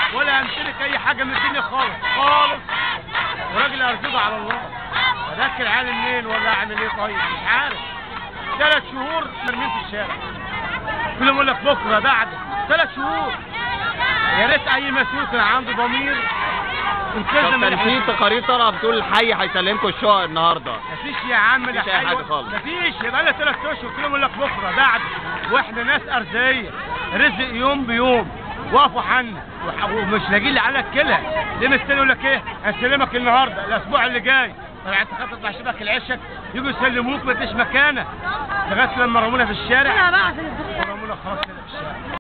ولا امتلك اي حاجه من الدنيا خالص خالص وراجل ارزقه على الله اذكر عيالي منين ولا اعمل ايه طيب مش عارف ثلاث شهور مرمين في الشارع كل يقول لك بكره بعد ثلاث شهور يا ريت اي مسؤول كان عنده ضمير طب كان في تقارير طالعه بتقول الحي هيسلمكم الشقق النهارده مفيش يا عم ده مفيش أي حاجة حلوة. خالص. مفيش يبقى لنا ثلاث اشهر كلهم يقول لك بكره بعد واحنا ناس ارزيه رزق يوم بيوم وقفوا حنا وح- ومش لاقيين لي على الكلى ليه مستني يقول لك ايه هسلمك النهارده الاسبوع اللي جاي طب انت خاطر تطلع شبك العشك يجوا يسلموك ما فيش مكانك لغايه لما رمونا في الشارع انا بقى في الدنيا رمونا خلاص كده في الشارع